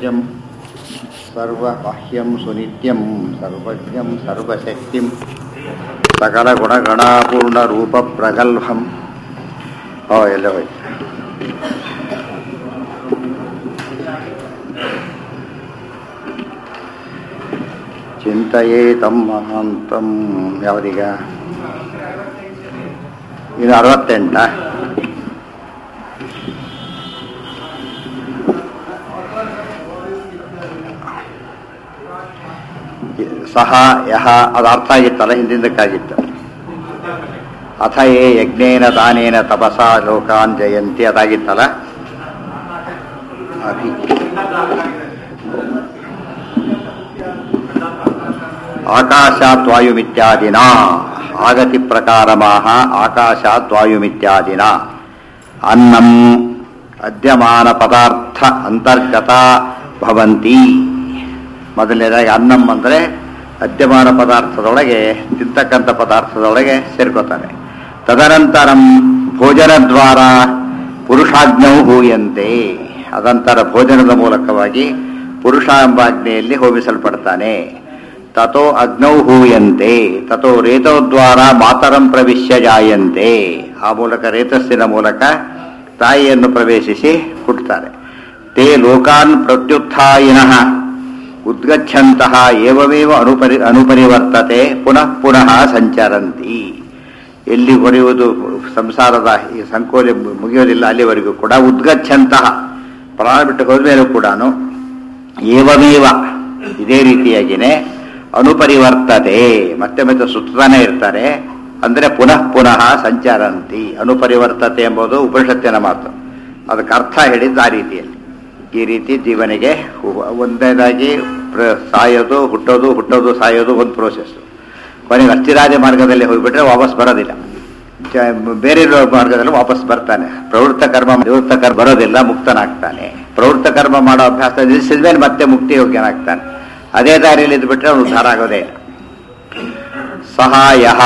सर्वव्याप्यं सर्वबाह्यं सुनित्यं सर्वज्ञं सर्वशक्तिं सकलगुणगणापूर्णरूपप्रगल्भम् ओ ಎಲ್ಲ ಹೋಯ್ತು ಚಿಂತೆಯೇತಂ ಮಹಾಂತಂ ಯಾವುದೀಗ ಇದು ಅರವತ್ತೆಂಟ ಸಹ ಯಹ ಅದು ಅರ್ಥ ಆಗಿತ್ತಲ್ಲ ಹಿಂದಿಂದಕ್ಕಾಗಿತ್ತು ಅಥ ಯೇ ಯಜ್ಞೇನ ದಾನೇನ ತಪಸ ಲೋಕಾನ್ ಜಯಂತಿ ಅದಾಗಿತ್ತಲ್ಲ ಅಭಿ ಆಕಾಶಾತ್ ವಾಯುಮಿತ್ಯಾದಿನ ಆಗತಿ ಪ್ರಕಾರಮಾಹ ಆಕಾಶಾತ್ ವಾಯುಮಿತ್ಯಾದಿನ ಅನ್ನಂ ಅದ್ಯಮಾನ ಪದಾರ್ಥ ಅಂತರ್ಗತ ಭವಂತಿ ಮೊದಲನೇದಾಗಿ ಅನ್ನಂ ಅಂದರೆ ಅದ್ಯಮಾನ ಪದಾರ್ಥದೊಳಗೆ ತಿಂತಕ್ಕಂಥ ಪದಾರ್ಥದೊಳಗೆ ಸೇರ್ಕೋತಾರೆ ತದನಂತರಂ ಭೋಜನದ್ವಾರ ಪುರುಷಾಜ್ಞವು ಹೂಯಂತೆ ಅದಂತರ ಭೋಜನದ ಮೂಲಕವಾಗಿ ಪುರುಷ ಎಂಬ ಅಗ್ನಿಯಲ್ಲಿ ಹೋಮಿಸಲ್ಪಡ್ತಾನೆ ತಥೋ ಅಗ್ನೌ ಹೂಯಂತೆ ತಥೋ ರೇತೋದ್ವಾರ ಮಾತರಂ ಪ್ರವಿಶ್ಯ ಜಾಯಂತೆ ಆ ಮೂಲಕ ರೇತಸ್ಸಿನ ಮೂಲಕ ತಾಯಿಯನ್ನು ಪ್ರವೇಶಿಸಿ ಹುಟ್ಟುತ್ತಾರೆ ತೇ ಲೋಕಾನ್ ಪ್ರತ್ಯುತ್ಥಾಯಿನಃ ಉದ್ಗಚ್ಚಂತಹ ಏವಮೇವ ಅನುಪರಿ ಅನುಪರಿವರ್ತತೆ ಪುನಃ ಪುನಃ ಸಂಚರಂತಿ ಎಲ್ಲಿ ಹೊರೆಯುವುದು ಸಂಸಾರದ ಈ ಸಂಕೋಲೆ ಮುಗಿಯೋದಿಲ್ಲ ಅಲ್ಲಿವರೆಗೂ ಕೂಡ ಉದ್ಗಚ್ಚಂತಹ ಪ್ರಾಣ ಬಿಟ್ಟು ಹೋದ್ಮೇಲೂ ಕೂಡ ಏವಮೇವ ಇದೇ ರೀತಿಯಾಗಿಯೇ ಅನುಪರಿವರ್ತತೆ ಮತ್ತೆ ಮತ್ತೆ ಸುತ್ತಾನೆ ಇರ್ತಾರೆ ಅಂದರೆ ಪುನಃ ಪುನಃ ಸಂಚಾರಂತಿ ಅನುಪರಿವರ್ತತೆ ಎಂಬುದು ಉಪನಿಷತ್ತಿನ ಮಾತು ಅದಕ್ಕೆ ಅರ್ಥ ಹೇಳಿದ್ದು ಆ ರೀತಿಯಲ್ಲಿ ಈ ರೀತಿ ಜೀವನಿಗೆ ಒಂದೇದಾಗಿ ಸಾಯೋದು ಹುಟ್ಟೋದು ಹುಟ್ಟೋದು ಸಾಯೋದು ಒಂದು ಪ್ರೋಸೆಸ್ ಕೊನೆಗೆ ಅಸ್ಥಿರಾದಿ ಮಾರ್ಗದಲ್ಲಿ ಹೋಗ್ಬಿಟ್ರೆ ವಾಪಸ್ ಬರೋದಿಲ್ಲ ಬೇರೆ ಮಾರ್ಗದಲ್ಲಿ ವಾಪಸ್ ಬರ್ತಾನೆ ಪ್ರವೃತ್ತ ಕರ್ಮ ನಿವೃತ್ತ ಕರ್ಮ ಬರೋದಿಲ್ಲ ಮುಕ್ತನಾಗ್ತಾನೆ ಪ್ರವೃತ್ತ ಕರ್ಮ ಮಾಡೋ ಅಭ್ಯಾಸ ನಿಲ್ಲಿಸಿದ ಮೇಲೆ ಮತ್ತೆ ಮುಕ್ತಿ ಯೋಗ್ಯನಾಗ್ತಾನೆ ಅದೇ ದಾರಿಯಲ್ಲಿ ಇದ್ಬಿಟ್ರೆ ಅವನು ಉದ್ಧಾರ ಆಗೋದೇ ಇಲ್ಲ ಸಹಾಯ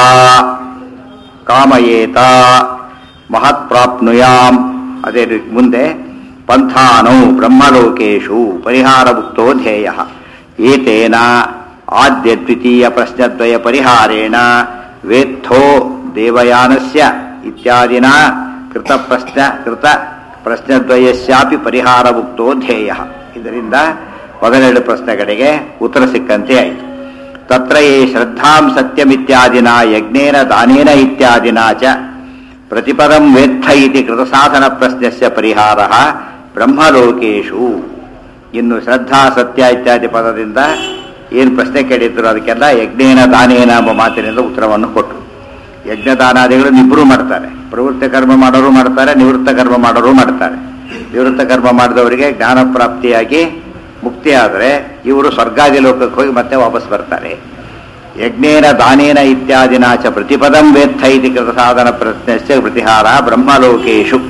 ಕಾಮಯೇತ ಮಹತ್ ಪ್ರಾಪ್ನುಯಾಂ ಅದೇ ರೀತಿ ಮುಂದೆ ಪಂಥಾನೌ ಬ್ರಹ್ಮಲೋಕೇಶು ಪರಿಹಾರಮುಕ್ತೋ ಧ್ಯೇಯ ಏತೇನ ಆದ್ಯ ದ್ವಿತೀಯ ಪ್ರಶ್ನದ್ವಯ ಪರಿಹಾರೇಣ ವೇತ್ಥೋ ದೇವಯಾನಸ್ಯ ಇತ್ಯಾದಿನ ಕೃತ ಪ್ರಶ್ನ ಕೃತ ಪ್ರಶ್ನದ್ವಯಸ್ಯಾಪಿ ಪರಿಹಾರಮುಕ್ತೋ ಧ್ಯೇಯ ಇದರಿಂದ ಮೊದಲೆರಡು ಪ್ರಶ್ನೆಗಳಿಗೆ ಉತ್ತರ ಸಿಕ್ಕಂತೆ ಆಯಿತು ತತ್ರ ಯೇ ಶ್ರದ್ಧಾಂ ಸತ್ಯಮಿತ್ಯಾದಿನ ಯಜ್ಞೇನ ದಾನೇನ ಇತ್ಯಾದಿನ ಚ ಪ್ರತಿಪದಂ ವೇತ್ಥ ಇತಿ ಕೃತಸಾಧನ ಪ್ರಶ್ನೆಸ್ಯ ಪರಿಹಾರ ಬ್ರಹ್ಮಲೋಕೇಶು ಇನ್ನು ಶ್ರದ್ಧಾ ಸತ್ಯ ಇತ್ಯಾದಿ ಪದದಿಂದ ಏನು ಪ್ರಶ್ನೆ ಕೇಳಿದ್ರು ಅದಕ್ಕೆಲ್ಲ ಯಜ್ಞೇನ ದಾನೇನ ಎಂಬ ಮಾತಿನಿಂದ ಉತ್ತರವನ್ನು ಕೊಟ್ಟರು ಯಜ್ಞದಾನಾದಿಗಳನ್ನು ಇಬ್ಬರು ಮಾಡ್ತಾರೆ ಪ್ರವೃತ್ತ ಕರ್ಮ ಮಾಡೋರು ಮಾಡ್ತಾರೆ ನಿವೃತ್ತ ಕರ್ಮ ಮಾಡೋರು ಮಾಡ್ತಾರೆ ನಿವೃತ್ತ ಕರ್ಮ ಮಾಡಿದವರಿಗೆ ಜ್ಞಾನ ಪ್ರಾಪ್ತಿಯಾಗಿ ಮುಕ್ತಿ ಆದರೆ ಇವರು ಸ್ವರ್ಗಾದಿ ಲೋಕಕ್ಕೆ ಹೋಗಿ ಮತ್ತೆ ವಾಪಸ್ ಬರ್ತಾರೆ ಯಜ್ಞೇನ ದಾನೇನ ಇತ್ಯಾದಿನ ಚ ಪ್ರತಿಪದಂ ವೇತ್ಥ ಇತಿ ಕೃತ ಸಾಧನ ಪ್ರಶ್ನೆಸ್ಯ ಪ್ರತಿಹಾರ ಬ್ರಹ್ಮಲೋಕೇಶು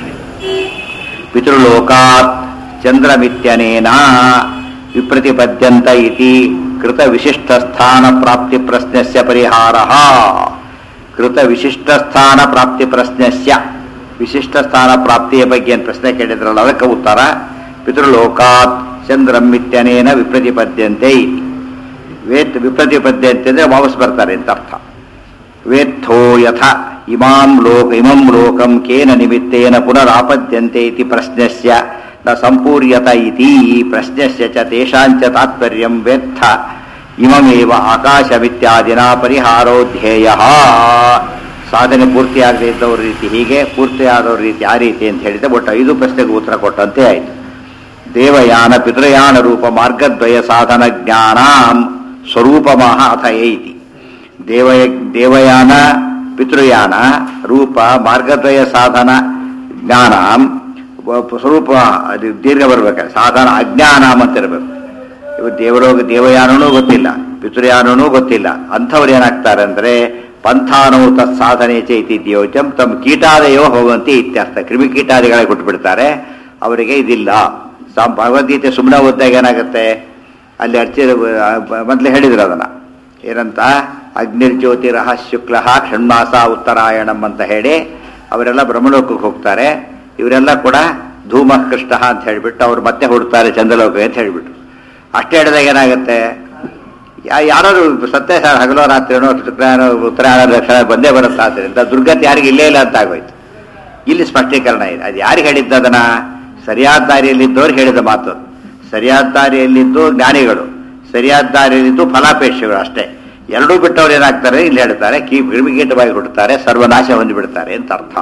ಪಿತೃಲೋಕಾತ್ ಚಂದ್ರಮಿತ್ಯನೇನ ವಿಪ್ರತಿಪದ್ಯಂತ ಇತಿ ಕೃತ ವಿಶಿಷ್ಟ ಸ್ಥಾನ ಪ್ರಾಪ್ತಿ ಪ್ರಶ್ನೆಸ್ಯ ಪರಿಹಾರ ಕೃತ ವಿಶಿಷ್ಟ ಸ್ಥಾನ ಪ್ರಾಪ್ತಿ ಪ್ರಶ್ನೆಸ್ಯ ವಿಶಿಷ್ಟ ಸ್ಥಾನ ಪ್ರಾಪ್ತಿಯ ಬಗ್ಗೆ ಏನು ಪ್ರಶ್ನೆ ಕೇಳಿದ್ರಲ್ಲ ಅದಕ್ಕೆ ಉತ್ತರ ಪಿತೃಲೋಕಾತ್ ಚಂದ್ರಮಿತ್ಯನೇನ ವಿಪ್ರತಿಪದ್ಯಂತೆ ಇತಿ ವೇತ್ ವಿಪ್ರತಿಪದ್ಯಂತೆ ಅಂದರೆ ವಾಪಸ್ ಬರ್ತಾರೆ ಅಂತ ಅರ್ಥ ವೇತ್ಥೋ ಯಥ ಇಮಾಂ ಲೋಕ ಇಮಂ ಲೋಕಂ ಕೇನ ನಿಮಿತ್ತೇನ ಪುನರಾಪದ್ಯಂತೆ ಇತಿ ಪ್ರಶ್ನಸ್ಯ ನ ಸಂಪೂರ್ಯತ ಇತಿ ಪ್ರಶ್ನಸ್ಯ ಚ ತೇಷಾಂಚ ತಾತ್ಪರ್ಯಂ ವೇತ್ಥ ಇಮಮೇವ ಆಕಾಶವಿತ್ಯಾದಿನ ಪರಿಹಾರೋ ಧ್ಯೇಯ ಸಾಧನೆ ಪೂರ್ತಿಯಾಗದೇ ಇದ್ದವ್ರ ರೀತಿ ಹೀಗೆ ಪೂರ್ತಿಯಾದವ್ರ ರೀತಿ ಆ ರೀತಿ ಅಂತ ಹೇಳಿದ್ರೆ ಒಟ್ಟು ಐದು ಪ್ರಶ್ನೆಗೆ ಉತ್ತರ ಕೊಟ್ಟಂತೆ ಆಯಿತು ದೇವಯಾನ ಪಿತೃಯಾನ ರೂಪ ಮಾರ್ಗದ್ವಯ ಸಾಧನ ಜ್ಞಾನ ಸ್ವರೂಪಮಃ ಅಥ ಐತಿ ದೇವ ದೇವಯಾನ ಪಿತೃಯಾನ ರೂಪ ಮಾರ್ಗದ್ವಯ ಸಾಧನ ಜ್ಞಾನ ಸ್ವರೂಪ ಅದು ದೀರ್ಘ ಬರ್ಬೇಕು ಸಾಧನ ಅಜ್ಞಾನಾಮ್ ಅಂತ ಇರಬೇಕು ಇವು ದೇವರೋಗ ದೇವಯಾನನೂ ಗೊತ್ತಿಲ್ಲ ಪಿತೃಯಾನನೂ ಗೊತ್ತಿಲ್ಲ ಅಂಥವ್ರು ಏನಾಗ್ತಾರೆ ಅಂದರೆ ಪಂಥಾನವು ತತ್ ಸಾಧನೆ ಚೈತಿದ್ಯೋಚಂ ತಮ್ಮ ಕೀಟಾದಯೋ ಹೋಗುವಂತೆ ಇತ್ಯರ್ಥ ಕ್ರಿಮಿಕೀಟಾದಿಗಳೇ ಕೊಟ್ಬಿಡ್ತಾರೆ ಅವರಿಗೆ ಇದಿಲ್ಲ ಭಗವದ್ಗೀತೆ ಸುಮ್ಮನೆ ಓದಿದಾಗ ಏನಾಗುತ್ತೆ ಅಲ್ಲಿ ಅರ್ಚಿ ಮೊದಲೇ ಹೇಳಿದ್ರು ಅದನ್ನ ಏನಂತ ಅಗ್ನಿರ್ಜ್ಯೋತಿರಹ ಶುಕ್ಲ ಷಣ್ಮಾಸ ಉತ್ತರಾಯಣಂ ಅಂತ ಹೇಳಿ ಅವರೆಲ್ಲ ಬ್ರಹ್ಮಲೋಕಕ್ಕೆ ಹೋಗ್ತಾರೆ ಇವರೆಲ್ಲ ಕೂಡ ಧೂಮ ಕೃಷ್ಣ ಅಂತ ಹೇಳಿಬಿಟ್ಟು ಅವ್ರು ಮತ್ತೆ ಹುಡ್ತಾರೆ ಚಂದ್ರಲೋಕ ಅಂತ ಹೇಳಿಬಿಟ್ರು ಅಷ್ಟೇ ಹೇಳಿದಾಗ ಏನಾಗುತ್ತೆ ಯಾ- ಯಾರಾದ್ರು ಸತ್ಯ ಸರ್ ಹಗಲೋ ರಾತ್ರಿನೋ ಶುಕ್ರನೋ ಉತ್ತರಾಯಣ ದಕ್ಷಿಣ ಬಂದೇ ಬರುತ್ತೆ ಆದ್ದರಿಂದ ದುರ್ಗತಿ ಯಾರಿಗೆ ಇಲ್ಲೇ ಇಲ್ಲ ಅಂತ ಆಗೋಯ್ತು ಇಲ್ಲಿ ಸ್ಪಷ್ಟೀಕರಣ ಇದೆ ಅದು ಯಾರಿಗೆ ಹೇಳಿದ್ದ ಅದನ್ನ ಸರಿಯಾದ ದಾರಿಯಲ್ಲಿದ್ದವ್ರು ಹೇಳಿದ ಮಾತು ಅದು. ಸರಿಯಾದ ದಾರಿಯಲ್ಲಿದ್ದು ಜ್ಞಾನಿಗಳು ಸರಿಯಾದ ದಾರಿಯಲ್ಲಿದ್ದು ಫಲಾಪೇಕ್ಷೆಗಳು ಅಷ್ಟೇ ಎರಡೂ ಬಿಟ್ಟವ್ರು ಏನಾಗ್ತಾರೆ ಇಲ್ಲಿ ಹೇಳ್ತಾರೆ ಕೀ ಗಿರ್ಮಿಗೀಟವಾಗಿ ಹುಡ್ತಾರೆ ಸರ್ವನಾಶ ಹೊಂದಿಬಿಡ್ತಾರೆ ಅಂತ ಅರ್ಥ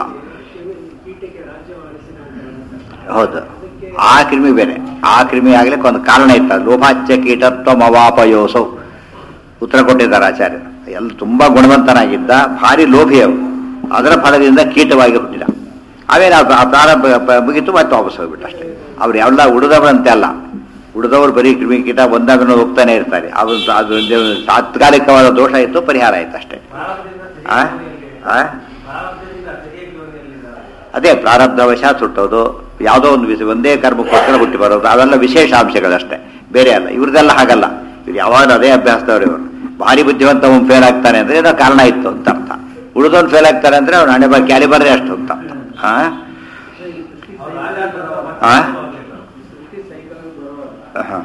ಹೌದು ಆ ಕ್ರಿಮಿ ಬೇರೆ ಆ ಕ್ರಿಮಿ ಆಗ್ಲಿಕ್ಕೆ ಒಂದು ಕಾರಣ ಇತ್ತು ಲೋಭಾಚ್ಯ ಕೀಟತ್ವ ಮವಾಪಯೋಸೌ ಉತ್ತರ ಕೊಟ್ಟಿದ್ದಾರೆ ಆಚಾರ್ಯರು ಎಲ್ಲ ತುಂಬಾ ಗುಣವಂತನಾಗಿದ್ದ ಭಾರಿ ಲೋಭಿ ಅವು ಅದರ ಫಲದಿಂದ ಕೀಟವಾಗಿ ಹುಟ್ಟಿದ ಅವೇನು ಆ- ಆ ಪ್ರಾರಂಭ ಪ- ಮುಗೀತು ಮತ್ತೆ ವಾಪಸ್ ಹೋಗ್ಬಿಟ್ಟು ಅಷ್ಟೇ ಅವ್ರು ಎಲ್ಲ ಉಳಿದವರಂತೆ ಅಲ್ಲ ಉಳಿದವರು ಬರೀ ಕ್ರಿಮಿ ಕೀಟ ಒಂದಾಗ ಹೋಗ್ತಾನೆ ಇರ್ತಾರೆ ಅದು ಅದು ಒಂದು ತಾತ್ಕಾಲಿಕವಾದ ದೋಷ ಇತ್ತು ಪರಿಹಾರ ಆಯ್ತು ಅಷ್ಟೇ ಆ? ಆ? ಅದೇ ಪ್ರಾರಬ್ಧವಶಾತ್ ಹುಟ್ಟೋದು ಯಾವುದೋ ಒಂದು ವಿಷಯ ಒಂದೇ ಕರ್ಮಕ್ಕೋಸ್ಕರ ಹುಟ್ಟಿ ಬರೋದು ಅವೆಲ್ಲ ವಿಶೇಷ ಅಂಶಗಳಷ್ಟೇ ಬೇರೆ ಅಲ್ಲ ಇವ್ರದೆಲ್ಲ ಹಾಗಲ್ಲ ಇವ್ರು ಯಾವಾಗ ಅದೇ ಅಭ್ಯಾಸದವ್ರು ಇವರು ಭಾರಿ ಬುದ್ಧಿವಂತ ಅವ್ನು ಫೇಲ್ ಆಗ್ತಾನೆ ಅಂದ್ರೆ ಏನೋ ಕಾರಣ ಇತ್ತು ಅಂತ ಅರ್ಥ ಉಳಿದವ್ನು ಫೇಲ್ ಆಗ್ತಾನೆ ಅಂದ್ರೆ ಅವ್ನು ಹಣೆ ಬರ್ ಕ್ಯಾಲಿಬರ್ರೆ ಅಷ್ಟು ಅಂತ ಅರ್ಥ ಹಾ ಆ? ಹಾ.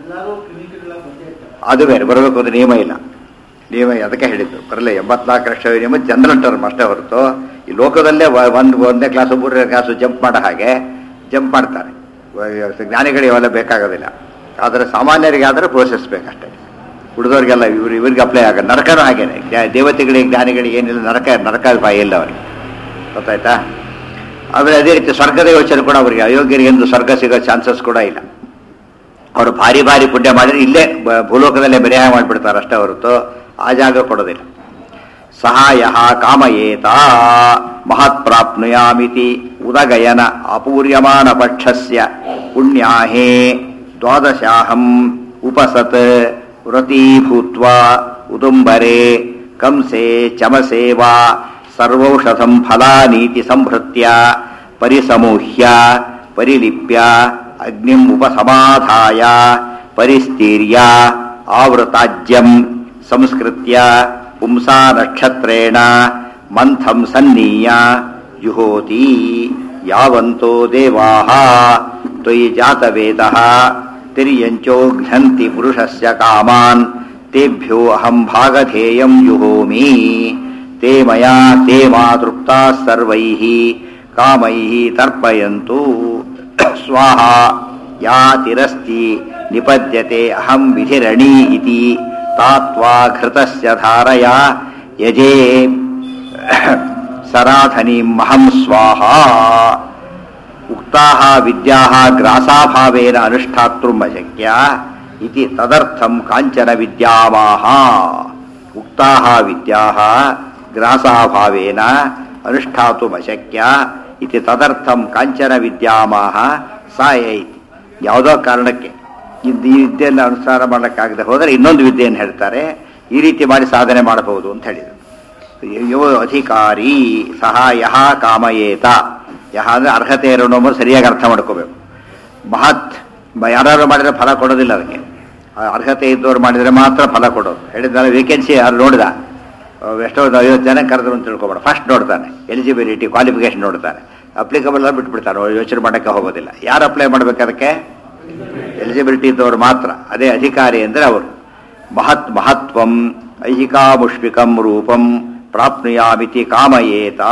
ಅದು ಬೇರೆ ಬರಬೇಕು ಅಂತ ನಿಯಮ ಇಲ್ಲ ನಿಯಮ ಅದಕ್ಕೆ ಹೇಳಿದ್ದು ಬರಲ್ಲ ಎಂಬತ್ನಾಲ್ಕು ಲಕ್ಷ ನಿಯಮ ಜನರಲ್ ಟರ್ಮ್ ಅಷ್ಟೇ ಹೊರತು ಈ ಲೋಕದಲ್ಲೇ ವ- ಒಂದು ಒಂದನೇ ಕ್ಲಾಸು ಮೂರನೇ ಕ್ಲಾಸು ಜಂಪ್ ಮಾಡೋ ಹಾಗೆ ಜಂಪ್ ಮಾಡ್ತಾರೆ ವ- ಜ್ಞಾನಿಗಳಿಗೆ ಅವೆಲ್ಲ ಬೇಕಾಗೋದಿಲ್ಲ ಆದರೆ ಸಾಮಾನ್ಯರಿಗೆ ಆದರೆ ಪ್ರೋಸೆಸ್ ಬೇಕಷ್ಟೇ ಉಳಿದವ್ರಿಗೆಲ್ಲ ಇವ್ರು ಇವ್ರಿಗೆ ಅಪ್ಲೈ ಆಗ ನರಕನೂ ಹಾಗೇನೆ ಜ್ಞಾ- ದೇವತೆಗಳಿಗೆ ಜ್ಞಾನಿಗಳಿಗೆ ಏನಿಲ್ಲ ನರಕ ನರಕ ಬಾಯಿ ಇಲ್ಲ ಅವರಿಗೆ ಗೊತ್ತಾಯ್ತಾ ಆಮೇಲೆ ಅದೇ ರೀತಿ ಸ್ವರ್ಗದ ಯೋಚನೆ ಕೂಡ ಅವರಿಗೆ ಅಯೋಗ್ಯರಿಗೆ ಎಂದು ಸ್ವರ್ಗ ಸಿಗೋ ಚಾನ್ಸಸ್ ಕೂಡ ಇಲ್ಲ ಅವರು ಭಾರಿ ಭಾರಿ ಪುಣ್ಯ ಮಾಡಿದ್ರೆ ಇಲ್ಲೇ ಬ- ಭೂಲೋಕದಲ್ಲೇ ಬೆರೆಯ ಮಾಡಿಬಿಡ್ತಾರೆ ಅಷ್ಟೇ ಹೊರತು ಆ ಜಾಗ ಕೊಡೋದಿಲ್ಲ ಸಹಾಯ ಕಾಮಯೇತ ಮಹತ್ ಪ್ರಾಪ್ನುಯಾಮಿತಿ ಉದಗಯನ ಅಪೂರ್ಯಮಾನ ಪಕ್ಷಸ್ಯ ಪುಣ್ಯಾಹೇ ದ್ವಾದಶಾಹಂ ಉಪಸತ್ ವ್ರತೀ ಭೂತ್ವಾ ಉದುಂಬರೆ ಕಂಸೆ ಚಮಸೆ ವಾ ಸರ್ವೌಷಧಂ ಫಲಾನೀತಿ ಸಂಭೃತ್ಯ ಪರಿಸಮೂಹ್ಯ ಪರಿಲಿಪ್ಯ ಅಗ್ನಿಂ ಉಪಸಮಾಧಾಯ ಪರಿಸ್ತೀರ್ಯ ಆವೃತಾಜ್ಯಂ ಸಂಸ್ಕೃತ್ಯ ಪುಂಸಾ ನಕ್ಷತ್ರೇಣ ಮಂಥಂ ಸನ್ನಿಯ ಜುಹೋತಿ ಯಾವಂತೋ ದೇವಾಃ ತ್ವಯಿ ಜಾತವೇದಃ ತಿರ್ಯಂಚೋ ಘ್ನಂತಿ ಪುರುಷಸ್ಯ ಕಾಮಾನ್ ತೇಭ್ಯೋ ಅಹಂ ಭಾಗಧೇಯಂ ಜುಹೋಮಿ ते मया ते मा तृप्ताः सर्वैः कामैः तर्पयन्तु स्वाहा या तिरस्ति निपद्यते अहं विधिरणी इति तात्वा घृतस्य धारया यजे सराधनीम् अहं स्वाहा उक्ताः विद्याः ग्रासाभावेन अनुष्ठातुम् अशक्या इति तदर्थं काञ्चन विद्यामाः उक्ताः विद्याः ಗ್ರಾಸಾಭಾವೇನ ಅನುಷ್ಠಾತುಮಶಕ್ಯ ಇತಿ ತದರ್ಥಂ ಕಾಂಚನ ವಿದ್ಯಾಮಾಹ ಸಾಯ ಇತಿ ಯಾವುದೋ ಕಾರಣಕ್ಕೆ ಇದು ಈ ವಿದ್ಯೆಯನ್ನು ಅನುಸಾರ ಮಾಡಲಿಕ್ಕಾಗದೆ ಹೋದರೆ ಇನ್ನೊಂದು ವಿದ್ಯೆಯನ್ನು ಹೇಳ್ತಾರೆ ಈ ರೀತಿ ಮಾಡಿ ಸಾಧನೆ ಮಾಡಬಹುದು ಅಂತ ಹೇಳಿದರು ಯೋ ಅಧಿಕಾರಿ ಸಹ ಯಹ ಕಾಮಯೇತ ಯಹ ಅಂದರೆ ಅರ್ಹತೆ ಇರೋನು ಅನ್ನೋದು ಸರಿಯಾಗಿ ಅರ್ಥ ಮಾಡ್ಕೋಬೇಕು ಮಹತ್ ಮ- ಯಾರು ಮಾಡಿದ್ರೆ ಫಲ ಕೊಡೋದಿಲ್ಲ ಅದಕ್ಕೆ ಆ ಅರ್ಹತೆ ಇದ್ದವ್ರು ಮಾಡಿದರೆ ಮಾತ್ರ ಫಲ ಕೊಡೋದು ಹೇಳಿದ್ಮೇಲೆ ವೇಕೆನ್ಸಿ ಯಾರು ನೋಡಿದ ಅಹ್ ಎಷ್ಟೋ ಒಂದು ಐವತ್ತು ಜನ ಕರೆದ್ರು ಅಂತ ತಿಳ್ಕೊಬೇಡ ಫಸ್ಟ್ ನೋಡ್ತಾನೆ ಎಲಿಜಿಬಿಲಿಟಿ ಕ್ವಾಲಿಫಿಕೇಶನ್ ನೋಡ್ತಾನೆ ಅಪ್ಲಿಕಬಲ್ ಬಿಟ್ಬಿಡ್ತಾನೆ ಅವ್ರು ಯೋಚನೆ ಮಾಡೋಕ್ಕೆ ಹೋಗೋದಿಲ್ಲ ಯಾರು ಅಪ್ಲೈ ಮಾಡ್ಬೇಕು ಅದಕ್ಕೆ ಎಲಿಜಿಬಿಲಿಟಿ ಇದ್ದವರು ಮಾತ್ರ ಅದೇ ಅಧಿಕಾರಿ ಅಂದರೆ ಅವರು ಮಹತ್ ಮಹತ್ವಂ ಐಹಿಕಾಮುಷ್ಪಿಕಂ ರೂಪಂ ಪ್ರಾಪ್ನುಯಾಮಿತಿ ಕಾಮಯೇತ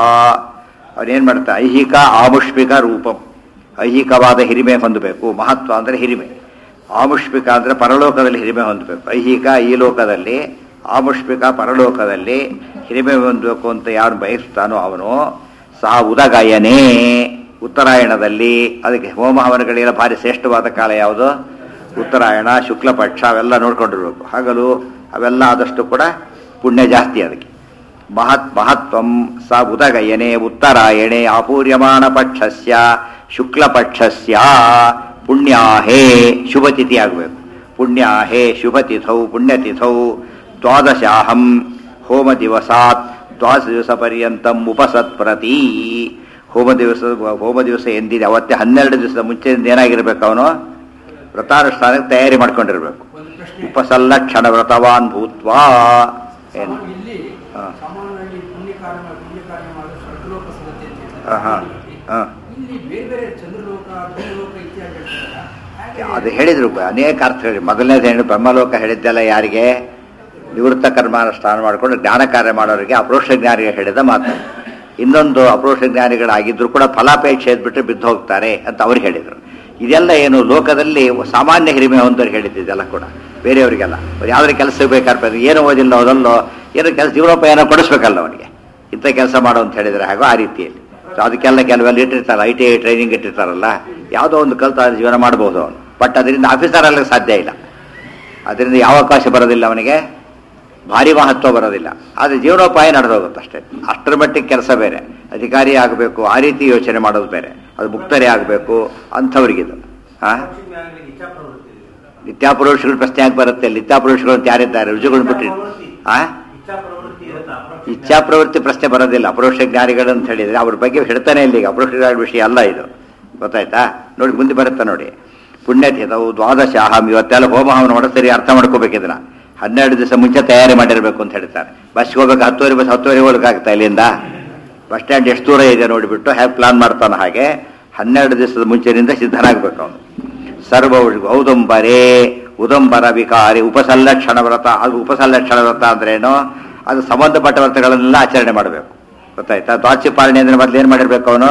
ಅವನೇನು ಮಾಡ್ತಾ ಐಹಿಕ ಆಮುಷ್ಪಿಕ ರೂಪಂ ಐಹಿಕವಾದ ಹಿರಿಮೆ ಹೊಂದಬೇಕು ಮಹತ್ವ ಅಂದರೆ ಹಿರಿಮೆ ಆಮುಷ್ಪಿಕ ಅಂದರೆ ಪರಲೋಕದಲ್ಲಿ ಹಿರಿಮೆ ಹೊಂದಬೇಕು ಐಹಿಕ ಈ ಲೋಕದಲ್ಲಿ ಆಮುಷ್ಪಿಕ ಪರಲೋಕದಲ್ಲಿ ಹಿರಿಮೆ ಹೊಂದಬೇಕು ಅಂತ ಯಾರು ಬಯಸ್ತಾನೋ ಅವನು ಸಹ ಉದಗಾಯನೇ ಉತ್ತರಾಯಣದಲ್ಲಿ ಅದಕ್ಕೆ ಹೋಮ ಹವನಗಳಿಗೆಲ್ಲ ಭಾರಿ ಶ್ರೇಷ್ಠವಾದ ಕಾಲ ಯಾವುದು ಉತ್ತರಾಯಣ ಶುಕ್ಲ ಪಕ್ಷ ಅವೆಲ್ಲ ನೋಡ್ಕೊಂಡಿರ್ಬೇಕು ಹಗಲು ಅವೆಲ್ಲ ಆದಷ್ಟು ಕೂಡ ಪುಣ್ಯ ಜಾಸ್ತಿ ಅದಕ್ಕೆ ಮಹತ್ ಮಹತ್ವಂ ಸ ಉದಗಯನೆ ಉತ್ತರಾಯಣೆ ಅಪೂರ್ಯಮಾಣ ಪಕ್ಷಸ್ಯ ಶುಕ್ಲ ಪಕ್ಷಸ್ಯ ಪುಣ್ಯಾಹೇ ಶುಭತಿಥಿ ಆಗಬೇಕು ಪುಣ್ಯಾಹೇ ಶುಭತಿಥೌ ಪುಣ್ಯತಿಥೌ ದ್ವಾದಶಾಹಂ ಹೋಮ ದಿವಸಾತ್ ದ್ವಾದಶ ದಿವಸ ಪರ್ಯಂತಂ ಉಪಸತ್ ಪ್ರತಿ ಹೋಮ ದಿವಸ ಹೋಮ ದಿವಸ ಎಂದಿದೆ ಅವತ್ತೇ ಹನ್ನೆರಡು ದಿವಸದ ಮುಂಚೆಯಿಂದ ಏನಾಗಿರ್ಬೇಕು ಅವನು ವ್ರತಾನುಷ್ಠಾನಕ್ಕೆ ತಯಾರಿ ಮಾಡ್ಕೊಂಡಿರ್ಬೇಕು ಒಂದು ಪ್ರಶ್ನೆ ಉಪಸಲ್ಲಕ್ಷಣ ವ್ರತವಾನ್ ಭೂತ್ವಾ ಏನು ಸಾಮಾನ್ಯ- ಇಲ್ಲಿ ಹಾ. ಸಾಮಾನ್ಯವಾಗಿ ಪುಣ್ಯ ಕಾರ್ಯ ಪುಣ್ಯ ಕಾರ್ಯ ಮಾಡಲು ಸ್ವರ್ಗಲೋಕ ಸಿದ್ಧತೆ ಅಂತ ಹಾ, ಹಾ, ಹೇಳ್ತಾರೆ. ಹಾ. ಇಲ್ಲಿ ಬೇರೆ ಬೇರೆ ಚಂದ್ರಲೋಕ ಅದು ಹೇಳಿದ್ರು ಅನೇಕ ಅರ್ಥ ಹೇಳಿ ಮೊದಲನೇದು ಹೇಳಿ ಬ್ರಹ್ಮಲೋಕ ಹೇಳಿದ್ದೆಲ್ಲ ಯಾರಿಗೆ ನಿವೃತ್ತ ಕರ್ಮಾನುಷ್ಠಾನ ಮಾಡಿಕೊಂಡು ಜ್ಞಾನ ಕಾರ್ಯ ಮಾಡೋರಿಗೆ ಅಪರೋಕ್ಷ ಜ್ಞಾನಿಗೆ ಹೇಳಿದ ಮಾತು ಇನ್ನೊಂದು ಅಪರೋಕ್ಷ ಜ್ಞಾನಿಗಳಾಗಿದ್ರು ಕೂಡ ಫಲಾಪೇಕ್ಷೆ ಎದ್ಬಿಟ್ರೆ ಬಿದ್ದು ಹೋಗ್ತಾರೆ ಅಂತ ಅವ್ರು ಹೇಳಿದರು ಇದೆಲ್ಲ ಏನು ಲೋಕದಲ್ಲಿ ಸಾಮಾನ್ಯ ಹಿರಿಮೆ ಹೊಂದೋರು ಹೇಳಿದ್ದೆಲ್ಲ ಕೂಡ ಬೇರೆಯವರಿಗೆಲ್ಲ ಅವ್ರು ಯಾವ್ದ್ರ ಕೆಲಸ ಬೇಕಾದ್ರೆ ಏನು ಓದಿಲ್ಲ ಓದಲ್ಲೋ ಏನೋ ಕೆಲಸ ಜೀವನೋಪಾಯನ ಕೊಡಿಸ್ಬೇಕಲ್ಲ ಅವನಿಗೆ ಇಂಥ ಕೆಲಸ ಮಾಡು ಅಂತ ಹೇಳಿದರೆ ಹಾಗೋ ಆ ರೀತಿಯಲ್ಲಿ ಸೊ ಅದಕ್ಕೆಲ್ಲ ಕೆಲವೆಲ್ಲ ಇಟ್ಟಿರ್ತಾರೆ ಐ ಟಿ ಐ ಟ್ರೈನಿಂಗ್ ಇಟ್ಟಿರ್ತಾರಲ್ಲ ಯಾವುದೋ ಒಂದು ಕಲ್ತ ಜೀವನ ಮಾಡ್ಬೋದು ಅವನು ಬಟ್ ಅದರಿಂದ ಆಫೀಸರ್ ಆಗಲಿಕ್ಕೆ ಸಾಧ್ಯ ಇಲ್ಲ ಅದರಿಂದ ಯಾವ ಅವಕಾಶ ಬರೋದಿಲ್ಲ ಅವನಿಗೆ ಭಾರಿ ಮಹತ್ವ ಬರೋದಿಲ್ಲ ಆದರೆ ಜೀವನೋಪಾಯ ನಡೆದೋಗುತ್ತೆ ಅಷ್ಟೇ ಅಷ್ಟರ ಮಟ್ಟಿಗೆ ಕೆಲಸ ಬೇರೆ ಅಧಿಕಾರಿ ಆಗಬೇಕು ಆ ರೀತಿ ಯೋಚನೆ ಮಾಡೋದು ಬೇರೆ ಅದು ಮುಕ್ತರೇ ಆಗಬೇಕು ಅಂಥವ್ರಿಗಿದು ಹಾಂ ನಿತ್ಯಾಪುರುಷಗಳ ಪ್ರಶ್ನೆ ಯಾಕೆ ಬರುತ್ತೆ ನಿತ್ಯಾಪುರುಷಗಳು ಅಂತ ಯಾರಿದ್ದಾರೆ ರುಜುಗಳು ಬಿಟ್ಟು ಆ ಇಚ್ಛಾ ಪ್ರವೃತ್ತಿ ಪ್ರಶ್ನೆ ಬರೋದಿಲ್ಲ ಅಪರೋಕ್ಷ ಜ್ಞಾನಿಗಳು ಅಂತ ಹೇಳಿದ್ರೆ ಅವ್ರ ಬಗ್ಗೆ ಹೇಳ್ತಾನೆ ಇಲ್ಲ ಈಗ ಅಪರೋಕ್ಷ ಜ್ಞಾನ ವಿಷಯ ಅಲ್ಲ ಇದು ಗೊತ್ತಾಯ್ತಾ ನೋಡಿ ಮುಂದೆ ಬರುತ್ತೆ ನೋಡಿ ಪುಣ್ಯತೀತವು ದ್ವಾದಶಾಹಂ ಇವತ್ತೆಲ್ಲ ಹೋಮ ಹವನ ಮಾಡೋ ಸರಿ ಅರ್ಥ ಮಾಡ್ಕೋಬೇಕು ಇದನ್ನ ಹನ್ನೆರಡು ದಿವಸ ಮುಂಚೆ ತಯಾರಿ ಮಾಡಿರಬೇಕು ಅಂತ ಹೇಳ್ತಾರೆ ಬಸ್ಗೆ ಹೋಗ್ಬೇಕು ಹತ್ತುವರೆ ಬಸ್ ಹತ್ತುವರೆ ಹೋಗ್ಬೇಕಾಗ್ತಾ ಇಲ್ಲಿಂದ ಬಸ್ ಸ್ಟ್ಯಾಂಡ್ ಎಷ್ಟು ದೂರ ಇದೆ ನೋಡಿಬಿಟ್ಟು ಹೇಗೆ ಪ್ಲಾನ್ ಮಾಡ್ತಾನೆ ಹಾಗೆ ಹನ್ನೆರಡು ದಿವಸದ ಮುಂಚೆನಿಂದ ಸಿದ್ಧನಾಗಬೇಕು ಅವನು ಸರ್ವ ಔದಂಬರೇ ಉದಂಬರ ವಿಕಾರಿ ಉಪಸಲ್ಲಕ್ಷಣ ವ್ರತ ಅದು ಉಪಸಲ್ಲಕ್ಷಣ ವ್ರತ ಅಂದ್ರೇನು ಅದು ಸಂಬಂಧಪಟ್ಟ ವ್ರತಗಳನ್ನೆಲ್ಲ ಆಚರಣೆ ಮಾಡಬೇಕು ಗೊತ್ತಾಯ್ತಾ ದ್ವಾಚಿ ಪಾಲನೆ ಅಂದ್ರೆ ಮೊದಲು ಏನು ಮಾಡಿರ್ಬೇಕು ಅವನು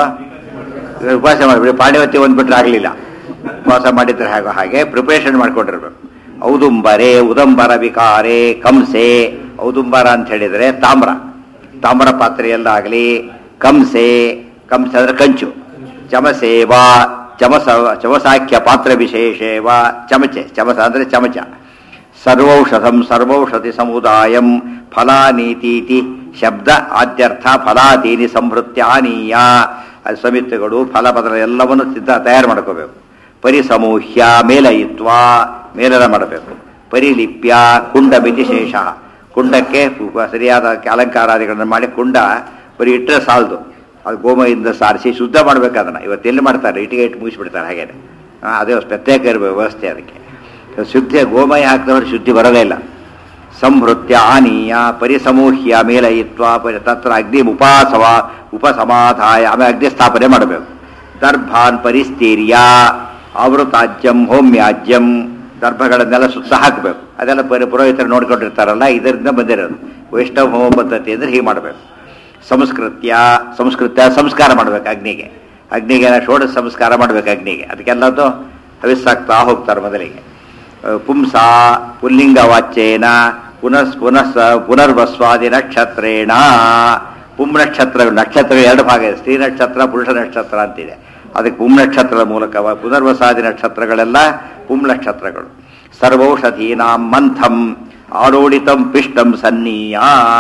ಉಪವಾಸ ಮಾಡಿಬಿಡಿ ಪಾಂಡಿವತಿ ಒಂದ್ಬಿಟ್ರೆ ಆಗಲಿಲ್ಲ ಉಪವಾಸ ಮಾಡಿದ್ರೆ ಹಾಗೋ ಹಾಗೆ ಪ್ರಿಪರೇಷನ್ ಮಾಡ್ಕೊಂಡಿರ್ಬೇಕು ಔದುಂಬರೆ ಉದಂಬರ ವಿಕಾರೆ ಕಂಸೆ ಔದುಂಬರ ಅಂತ ಹೇಳಿದ್ರೆ ತಾಮ್ರ ತಾಮ್ರ ಪಾತ್ರೆಯಲ್ಲಾಗಲಿ ಕಂಸೆ ಕಂಸೆ ಅಂದ್ರೆ ಕಂಚು ಚಮಸೇವ ಚಮಸ ಚಮಸಾಖ್ಯ ಪಾತ್ರ ವಿಶೇಷೇವ ಚಮಚೆ ಚಮಸ ಅಂದ್ರೆ ಚಮಚ ಸರ್ವೌಷಧಂ ಸರ್ವೌಷಧಿ ಸಮುದಾಯಂ ಫಲಾನೀತೀತಿ ಶಬ್ದ ಆದ್ಯರ್ಥ ಫಲಾದೀನಿ ಸಂಭೃತ್ಯಾನೀಯ ಅದು ಸಮಿತಿಗಳು ಫಲ ಪದರ ಎಲ್ಲವನ್ನು ಸಿದ್ಧ ತಯಾರು ಮಾಡ್ಕೋಬೇಕು ಪರಿಸಮೂಹ್ಯ ಮೇಲಯಿತ್ವ ಮೇಲನ ಮಾಡಬೇಕು ಪರಿಲಿಪ್ಯ ಕುಂಡ ವಿಶೇಷ ಕುಂಡಕ್ಕೆ ಸರಿಯಾದ ಅಲಂಕಾರಾದಿಗಳನ್ನು ಮಾಡಿ ಕುಂಡ ಬರೀ ಇಟ್ಟರೆ ಸಾಲದು ಅದು ಗೋಮಯಿಂದ ಸಾರಿಸಿ ಶುದ್ಧ ಮಾಡ್ಬೇಕು ಅದನ್ನು ಇವತ್ತು ಎಲ್ಲಿ ಮಾಡ್ತಾರೆ ಇಟ್ಟಿಗೆ ಇಟ್ಟು ಮುಗಿಸ್ಬಿಡ್ತಾರೆ ಹಾಗೇನೆ ಆ, ಅದೇ ಪ್ರತ್ಯೇಕ ಇರಬೇಕು ವ್ಯವಸ್ಥೆ ಅದಕ್ಕೆ ಶುದ್ಧ ಗೋಮಯ ಹಾಕಿದವರು ಶುದ್ಧಿ ಬರೋದೇ ಇಲ್ಲ ಸಂಭೃತ್ಯ ಆನೀಯ ಪರಿಸಮೂಹ್ಯ ಮೇಲಯಿತ್ವ ಪರಿ ತತ್ರ ಅಗ್ನಿ ಉಪಾಸವ ಉಪಸಮಾಧಾಯ ಆಮೇಲೆ ಅಗ್ನಿ ಸ್ಥಾಪನೆ ಮಾಡಬೇಕು ದರ್ಭಾನ್ ಪರಿಸ್ಥೀರ್ಯ ಆವೃತಾಜ್ಯಂ ಹೋಮ್ಯಾಜ್ಯಂ ದರ್ಭಗಳನ್ನೆಲ್ಲ ಸುತ್ತ ಹಾಕಬೇಕು ಅದೆಲ್ಲ ಪರಿ ಪುರೋಹಿತರು ನೋಡ್ಕೊಂಡಿರ್ತಾರಲ್ಲ ಇದರಿಂದ ಬಂದಿರೋದು ವೈಷ್ಣವ ಹೋಮ ಪದ್ಧತಿ ಅಂದರೆ ಹೀಗೆ ಮಾಡಬೇಕು ಸಂಸ್ಕೃತ್ಯ ಸಂಸ್ಕೃತ್ಯ ಸಂಸ್ಕಾರ ಮಾಡಬೇಕು ಅಗ್ನಿಗೆ ಅಗ್ನಿಗೆ ಷೋಡಶ ಸಂಸ್ಕಾರ ಮಾಡಬೇಕು ಅಗ್ನಿಗೆ ಅದಕ್ಕೆಲ್ಲದು ಹವಿಸ್ಸಾಗ್ತಾ ಹೋಗ್ತಾರೆ ಮೊದಲಿಗೆ ಪುಂಸ ಪುಲ್ಲಿಂಗ ವಾಚ್ಯೇನ ಪುನಸ್ ಪುನಸ್ ಪುನರ್ವಸ್ವಾದಿ ನಕ್ಷತ್ರೇಣ ಪುಂ ನಕ್ಷತ್ರ ನಕ್ಷತ್ರ ಎರಡು ಭಾಗ ಇದೆ ಸ್ತ್ರೀ ನಕ್ಷತ್ರ ಪುರುಷ ನಕ್ಷತ್ರ ಅಂತಿದೆ ಅದಕ್ಕೆ ಪುಂ ನಕ್ಷತ್ರದ ಮೂಲಕ ಪುನರ್ವಸಾದಿ ನಕ್ಷತ್ರಗಳೆಲ್ಲ ಪುಂ ನಕ್ಷತ್ರಗಳು ಸರ್ವೌಷಧೀನಾಂ ಮಂಥಂ ಆರೋಡಿತಂ ಪಿಷ್ಟಂ ಸನ್ನೀಯ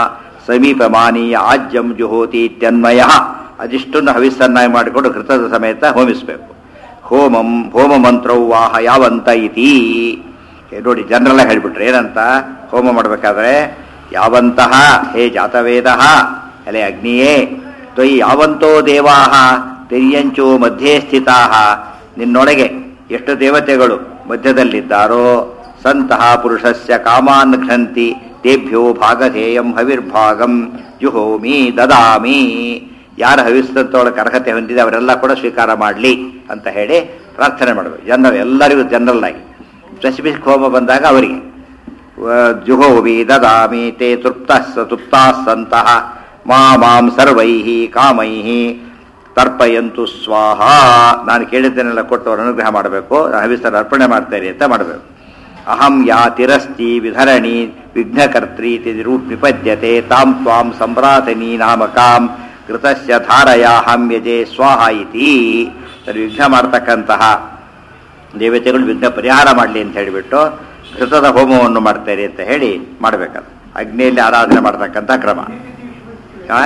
ಸಮೀಪಮಾನೀಯ ಆಜ್ಯಂ ಜುಹೋತಿ ಇತ್ಯನ್ವಯ ಅದಿಷ್ಟನ್ನು ಹವಿಸ್ಸನ್ನಾಗಿ ಮಾಡಿಕೊಂಡು ಕೃತದ ಸಮೇತ ಹೋಮಿಸಬೇಕು ಹೋಮಂ ಹೋಮ ಮಂತ್ರವು ವಾಹ ಯಾವಂತ ಇತಿ ಏ ನೋಡಿ ಜನರೆಲ್ಲ ಹೇಳ್ಬಿಟ್ರೆ ಏನಂತ ಹೋಮ ಮಾಡಬೇಕಾದ್ರೆ ಯಾವಂತಹ ಹೇ ಜಾತವೇದ ಎಲೆ ಅಗ್ನಿಯೇ ತ್ವಯಿ ಯಾವಂತೋ ದೇವಾಹ ತೆರಿಯಂಚೋ ಮಧ್ಯೆ ಸ್ಥಿತಾ ನಿನ್ನೊಳಗೆ ಎಷ್ಟು ದೇವತೆಗಳು ಮಧ್ಯದಲ್ಲಿದ್ದಾರೋ ಸಂತಹ ಪುರುಷಸ್ಯ ಕಾಮಾನ್ ಘ್ನಂತಿ ತೇಭ್ಯೋ ಭಾಗಧೇಯಂ ಹವಿರ್ಭಾಗಂ ಜುಹೋಮಿ ದದಾಮಿ ಯಾರು ಹವಿಸ್ತೊಳಗೆ ಅರ್ಹತೆ ಹೊಂದಿದೆ ಅವರೆಲ್ಲ ಕೂಡ ಸ್ವೀಕಾರ ಮಾಡಲಿ ಅಂತ ಹೇಳಿ ಪ್ರಾರ್ಥನೆ ಮಾಡಬೇಕು ಜನರು ಎಲ್ಲರಿಗೂ ಜನರಲ್ ಆಗಿ ಸ್ಪೆಸಿಫಿಕ್ ಹೋಮ ಬಂದಾಗ ಅವರಿಗೆ ವ- ಜುಹೋವಿ ದದಾಮಿ ತೇ ತೃಪ್ತಃ ತೃಪ್ತಾಃ ಸಂತಹ ಮಾ ಮಾಂ ಸರ್ವೈಃ ಕಾಮೈಃ ತರ್ಪಯಂತು ಸ್ವಾಹ ನಾನು ಕೇಳಿದ್ದನ್ನೆಲ್ಲ ಕೊಟ್ಟು ಅವರು ಅನುಗ್ರಹ ಮಾಡಬೇಕು ಹವಿಸ್ತರ ಅರ್ಪಣೆ ಮಾಡ್ತೇನೆ ಅಂತ ಮಾಡಬೇಕು ಅಹಂ ಯಾ ತಿರಸ್ತಿ ವಿಧರಣಿ ವಿಘ್ನಕರ್ತ್ರಿ ರೂಪ್ ನಿಪದ್ಯತೆ ತಾಂ ತ್ವಾಂ ಸಂಭ್ರಾತನಿ ನಾಮಕಾಂ ಕೃತಸ್ಯ ಧಾರಯಾಹಂ ಯಜೆ ಸ್ವಾಹ ಇತಿ ಸರಿ ವಿಘ್ನ ಮಾಡ್ತಕ್ಕಂತಹ ದೇವತೆಗಳು ವಿಘ್ನ ಪರಿಹಾರ ಮಾಡಲಿ ಅಂತ ಹೇಳಿಬಿಟ್ಟು ಘೃತದ ಹೋಮವನ್ನು ಮಾಡ್ತಾರೆ ಅಂತ ಹೇಳಿ ಮಾಡಬೇಕದು ಅಗ್ನಿಯಲ್ಲಿ ಆರಾಧನೆ ಮಾಡ್ತಕ್ಕಂಥ ಕ್ರಮ ಆ?